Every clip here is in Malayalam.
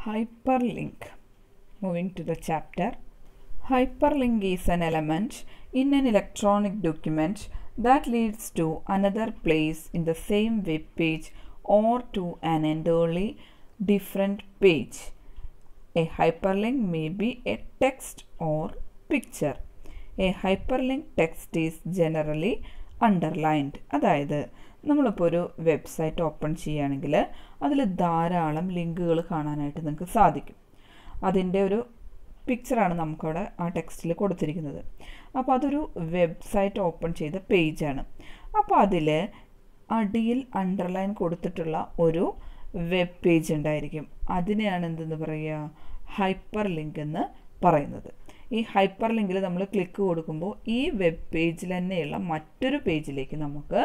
Hyperlink. Moving to the chapter. Hyperlink is an element in an electronic document that leads to another place in the same web page or to an entirely different page. A hyperlink may be a text or picture. A hyperlink text is generally underlined. അതായത് നമ്മളിപ്പോൾ ഒരു വെബ്സൈറ്റ് ഓപ്പൺ ചെയ്യുകയാണെങ്കിൽ അതിൽ ധാരാളം ലിങ്കുകൾ കാണാനായിട്ട് നിങ്ങൾക്ക് സാധിക്കും അതിൻ്റെ ഒരു പിക്ചറാണ് നമുക്കവിടെ ആ ടെക്സ്റ്റിൽ കൊടുത്തിരിക്കുന്നത് അപ്പോൾ അതൊരു വെബ്സൈറ്റ് ഓപ്പൺ ചെയ്ത പേജാണ് അപ്പോൾ അതിൽ അടിയിൽ അണ്ടർലൈൻ കൊടുത്തിട്ടുള്ള ഒരു വെബ് പേജ് ഉണ്ടായിരിക്കും അതിനെയാണ് എന്തെന്ന് പറയുക ഹൈപ്പർ ലിങ്ക് എന്ന് പറയുന്നത് ഈ ഹൈപ്പർ ലിങ്കിൽ നമ്മൾ ക്ലിക്ക് കൊടുക്കുമ്പോൾ ഈ വെബ് പേജിൽ തന്നെയുള്ള മറ്റൊരു പേജിലേക്ക് നമുക്ക്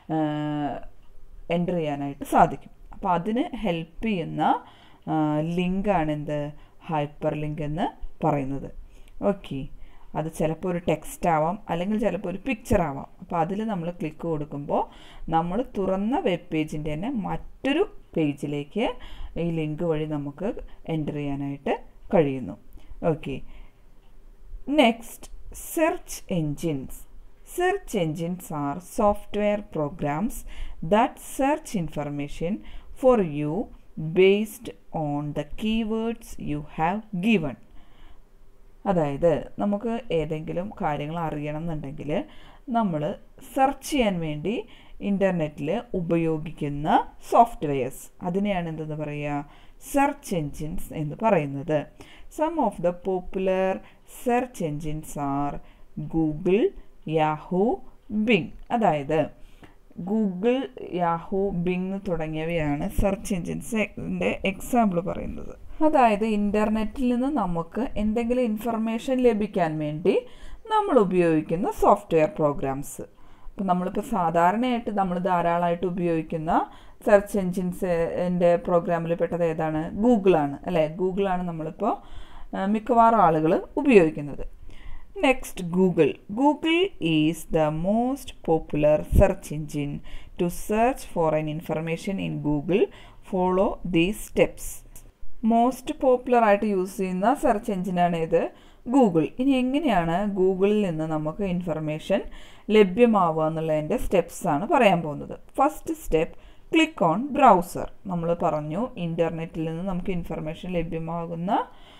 എൻ്റർ ചെയ്യാനായിട്ട് സാധിക്കും അപ്പോൾ അതിന് ഹെൽപ്പ് ചെയ്യുന്ന ലിങ്കാണ് എന്ത് ഹൈപ്പർ ലിങ്ക് എന്ന് പറയുന്നത് ഓക്കെ അത് ചിലപ്പോൾ ഒരു ടെക്സ്റ്റ് ആവാം അല്ലെങ്കിൽ ചിലപ്പോൾ ഒരു പിക്ചർ ആവാം അപ്പോൾ അതിൽ നമ്മൾ ക്ലിക്ക് കൊടുക്കുമ്പോൾ നമ്മൾ തുറന്ന വെബ് പേജിൻ്റെ തന്നെ മറ്റൊരു പേജിലേക്ക് ഈ ലിങ്ക് വഴി നമുക്ക് എൻ്റർ ചെയ്യാനായിട്ട് കഴിയുന്നു okay next search engines Search engines are software programs that search information for you based on the keywords you have given. അതായത് നമുക്ക് ഏതെങ്കിലും കാര്യങ്ങൾ അറിയണം എന്നുണ്ടെങ്കിൽ നമ്മൾ സെർച്ച് ചെയ്യാൻ വേണ്ടി ഇൻ്റർനെറ്റിൽ ഉപയോഗിക്കുന്ന സോഫ്റ്റ്വെയർസ് അതിനെയാണ് എന്തെന്ന് പറയുക സെർച്ച് എൻജിൻസ് എന്ന് പറയുന്നത് some of the popular search engines are Google Yahoo Bing അതായത് ഗൂഗിൾ യാഹു ബിങ് തുടങ്ങിയവയാണ് സെർച്ച് എൻജിൻസിൻ്റെ എക്സാമ്പിൾ പറയുന്നത് അതായത് ഇൻ്റർനെറ്റിൽ നിന്ന് നമുക്ക് എന്തെങ്കിലും ഇൻഫർമേഷൻ ലഭിക്കാൻ വേണ്ടി നമ്മൾ ഉപയോഗിക്കുന്ന സോഫ്റ്റ്വെയർ പ്രോഗ്രാംസ് അപ്പോൾ നമ്മളിപ്പോൾ സാധാരണയായിട്ട് നമ്മൾ ധാരാളമായിട്ട് ഉപയോഗിക്കുന്ന സെർച്ച് എൻജിൻസിൻ്റെ പ്രോഗ്രാമിൽ പെട്ടത് ഏതാണ് ഗൂഗിളാണ് അല്ലേ ഗൂഗിളാണ് നമ്മളിപ്പോൾ മിക്കവാറും ആളുകൾ ഉപയോഗിക്കുന്നത് Next, Google. Google is the most popular search engine. To search for an information in Google, follow these steps. Most popular ആയിട്ട് യൂസ് ചെയ്യുന്ന സെർച്ച് എഞ്ചിനാണ് ഇത് ഗൂഗിൾ ഇനി എങ്ങനെയാണ് ഗൂഗിളിൽ നിന്ന് നമുക്ക് ഇൻഫർമേഷൻ ലഭ്യമാവുക എന്നുള്ളതിൻ്റെ സ്റ്റെപ്സ് ആണ് പറയാൻ പോകുന്നത് first step click on browser നമ്മൾ പറഞ്ഞു ഇൻ്റർനെറ്റിൽ നിന്ന് നമുക്ക് ഇൻഫർമേഷൻ ലഭ്യമാകുന്ന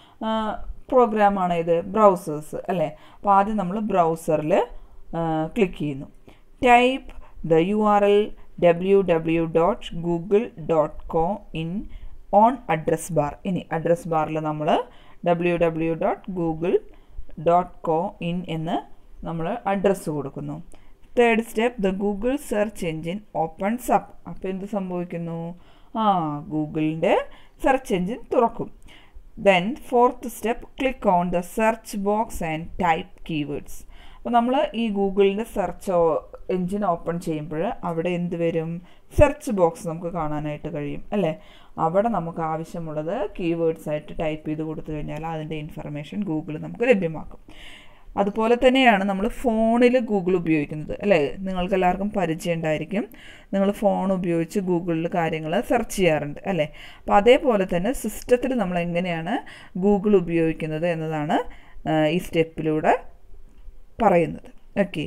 പ്രോഗ്രാമാണ് ഇത് ബ്രൗസേഴ്സ് അല്ലേ അപ്പോൾ ആദ്യം നമ്മൾ ബ്രൗസറിൽ ക്ലിക്ക് ചെയ്യുന്നു type the U R L W W dot Google dot com in on address bar ഇനി അഡ്രസ് ബാറിൽ നമ്മൾ W W dot Google dot co in എന്ന് നമ്മൾ അഡ്രസ്സ് കൊടുക്കുന്നു third step the Google search engine opens up അപ്പോൾ എന്ത് സംഭവിക്കുന്നു ആ ഗൂഗിളിൻ്റെ സെർച്ച് എൻജിൻ തുറക്കും then fourth step click on the search box and type keywords അപ്പോൾ നമ്മൾ ഈ ഗൂഗിളിൻ്റെ സെർച്ച് എൻജിൻ ഓപ്പൺ ചെയ്യുമ്പോൾ അവിടെ എന്ത് വരും സെർച്ച് ബോക്സ് നമുക്ക് കാണാനായിട്ട് കഴിയും അല്ലേ അവിടെ നമുക്ക് ആവശ്യമുള്ളത് കീവേഡ്സ് ആയിട്ട് ടൈപ്പ് ചെയ്ത് കൊടുത്തു കഴിഞ്ഞാൽ അതിൻ്റെ ഇൻഫർമേഷൻ ഗൂഗിൾ നമുക്ക് ലഭ്യമാക്കും അതുപോലെ തന്നെയാണ് നമ്മൾ ഫോണിൽ ഗൂഗിൾ ഉപയോഗിക്കുന്നത് അല്ലേ നിങ്ങൾക്ക് എല്ലാവർക്കും പരിചയം ഉണ്ടായിരിക്കും നിങ്ങൾ ഫോൺ ഉപയോഗിച്ച് ഗൂഗിളിൽ കാര്യങ്ങൾ സെർച്ച് ചെയ്യാറുണ്ട് അല്ലേ അപ്പോൾ അതേപോലെ തന്നെ സിസ്റ്റത്തിൽ നമ്മൾ എങ്ങനെയാണ് ഗൂഗിൾ ഉപയോഗിക്കുന്നത് എന്നതാണ് ഈ സ്റ്റെപ്പിലൂടെ പറയുന്നത് ഓക്കെ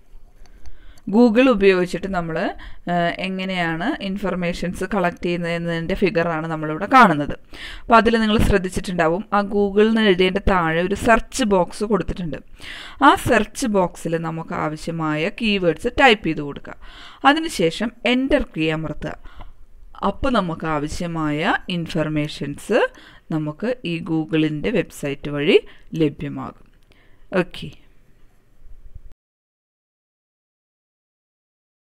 ഗൂഗിൾ ഉപയോഗിച്ചിട്ട് നമ്മൾ എങ്ങനെയാണ് ഇൻഫർമേഷൻസ് കളക്ട് ചെയ്യുന്നതിൻ്റെ ഫിഗറാണ് നമ്മളിവിടെ കാണുന്നത് അപ്പോൾ അതിൽ നിങ്ങൾ ശ്രദ്ധിച്ചിട്ടുണ്ടാവും ആ ഗൂഗിളിൽ നിന്ന് എഴുതിയതിൻ്റെ താഴെ ഒരു സെർച്ച് ബോക്സ് കൊടുത്തിട്ടുണ്ട് ആ സെർച്ച് ബോക്സിൽ നമുക്ക് ആവശ്യമായ കീവേഡ്സ് ടൈപ്പ് ചെയ്ത് കൊടുക്കുക അതിനുശേഷം എൻ്റർ കീ അമർത്തുക അപ്പോൾ നമുക്ക് ആവശ്യമായ ഇൻഫർമേഷൻസ് നമുക്ക് ഈ ഗൂഗിളിൻ്റെ വെബ്സൈറ്റ് വഴി ലഭ്യമാകും ഓക്കെ